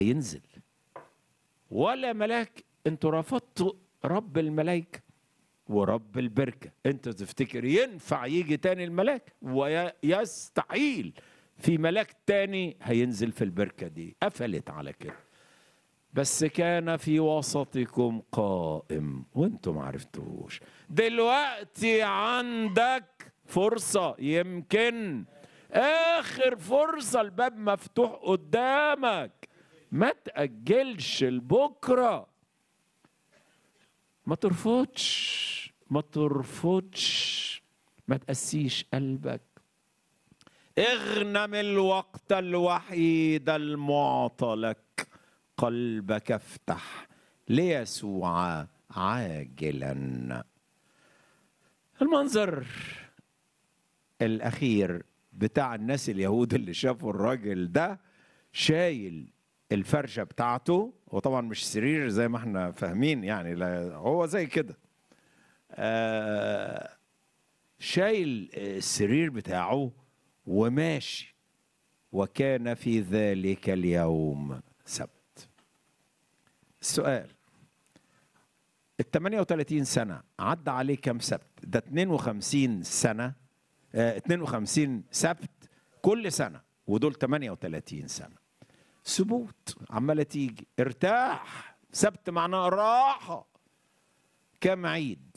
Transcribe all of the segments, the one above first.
ينزل ولا ملاك انتوا رفضتوا رب الملائكة ورب البركة انت تفتكر ينفع يجي تاني الملاك ويستحيل في ملاك تاني هينزل في البركة دي قفلت على كده بس كان في وسطكم قائم وانتم ما عرفتوش دلوقتي عندك فرصة يمكن آخر فرصة الباب مفتوح قدامك ما تأجلش لبكرة ما ترفضش ما ترفضش ما تقسيش قلبك اغنم الوقت الوحيد المعطى لك قلبك افتح ليسوع عاجلا المنظر الاخير بتاع الناس اليهود اللي شافوا الراجل ده شايل الفرشه بتاعته وطبعا مش سرير زي ما احنا فاهمين يعني لا هو زي كده آه شايل السرير بتاعه وماشي وكان في ذلك اليوم سبت السؤال ال 38 سنة عدى عليه كم سبت؟ ده 52 سنة آه 52 سبت كل سنة ودول 38 سنة ثبوت عمالة تيجي ارتاح سبت معناه راحة كم عيد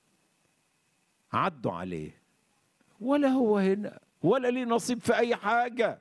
عدوا عليه ولا هو هنا ولا ليه نصيب في أي حاجة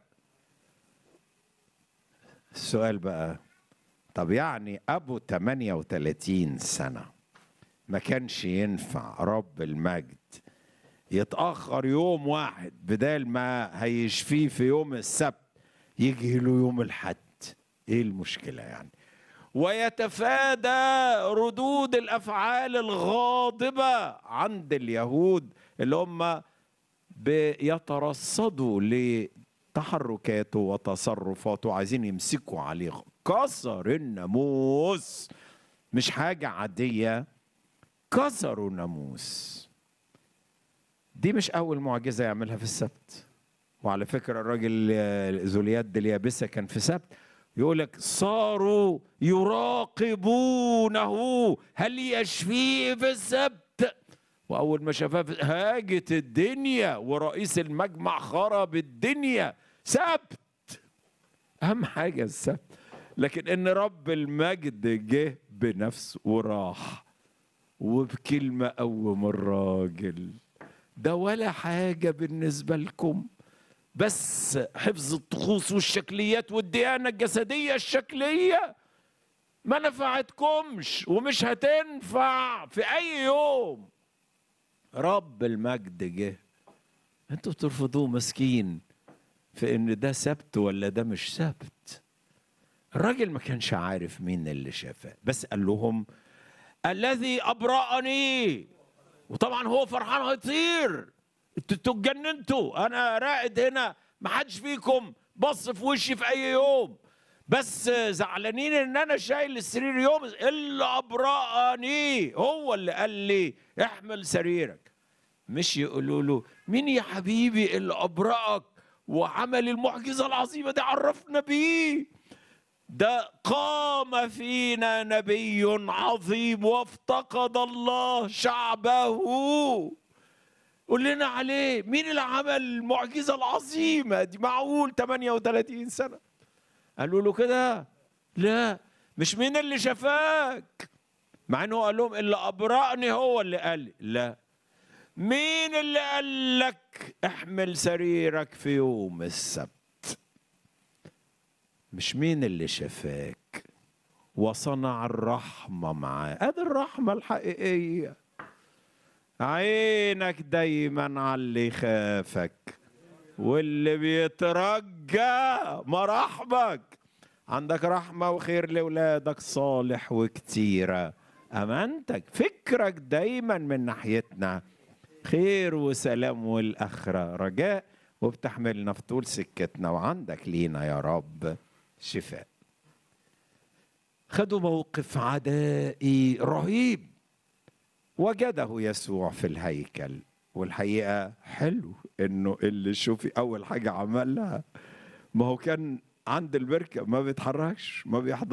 السؤال بقى طب يعني أبو 38 سنة ما كانش ينفع رب المجد يتأخر يوم واحد بدال ما هيشفيه في يوم السبت يجي له يوم الحد ايه المشكلة يعني ويتفادى ردود الأفعال الغاضبة عند اليهود اللي هم بيترصدوا لتحركاته وتصرفاته عايزين يمسكوا عليه كسر الناموس مش حاجة عادية كسروا الناموس دي مش أول معجزة يعملها في السبت وعلى فكرة الراجل ذو اليد اليابسة كان في سبت يقول لك صاروا يراقبونه هل يشفيه في السبت وأول ما شافاه هاجت الدنيا ورئيس المجمع خرب الدنيا سبت أهم حاجة السبت لكن إن رب المجد جه بنفسه وراح وبكلمة قوم الراجل ده ولا حاجة بالنسبة لكم بس حفظ الطقوس والشكليات والديانة الجسدية الشكلية ما نفعتكمش ومش هتنفع في أي يوم رب المجد جه انتوا بترفضوه مسكين في ان ده سبت ولا ده مش سبت الراجل ما كانش عارف مين اللي شافاه بس قال لهم الذي أبرأني وطبعا هو فرحان هيطير انتوا اتجننتوا انا راقد هنا ما حدش فيكم بص في وشي في اي يوم بس زعلانين ان انا شايل السرير يوم اللي ابرأني هو اللي قال لي احمل سريرك مش يقولوا له مين يا حبيبي اللي ابرأك وعمل المعجزة العظيمة دي عرفنا بيه ده قام فينا نبي عظيم وافتقد الله شعبه قول لنا عليه مين اللي عمل المعجزة العظيمة دي معقول 38 سنة قالوا له كده لا مش مين اللي شفاك مع انه قال لهم اللي ابرأني هو اللي قال لي لا مين اللي قال لك احمل سريرك في يوم السبت مش مين اللي شفاك وصنع الرحمة معاه ادي الرحمة الحقيقية عينك دايما على اللي يخافك واللي بيترجى مراحمك عندك رحمة وخير لأولادك صالح وكتيرة أمانتك فكرك دايما من ناحيتنا خير وسلام والآخرة رجاء وبتحملنا في طول سكتنا وعندك لينا يا رب شفاء خدوا موقف عدائي رهيب وجده يسوع في الهيكل والحقيقة حلو انه اللي شوفي اول حاجة عملها ما هو كان عند البركه ما بيتحركش ما بيحضرش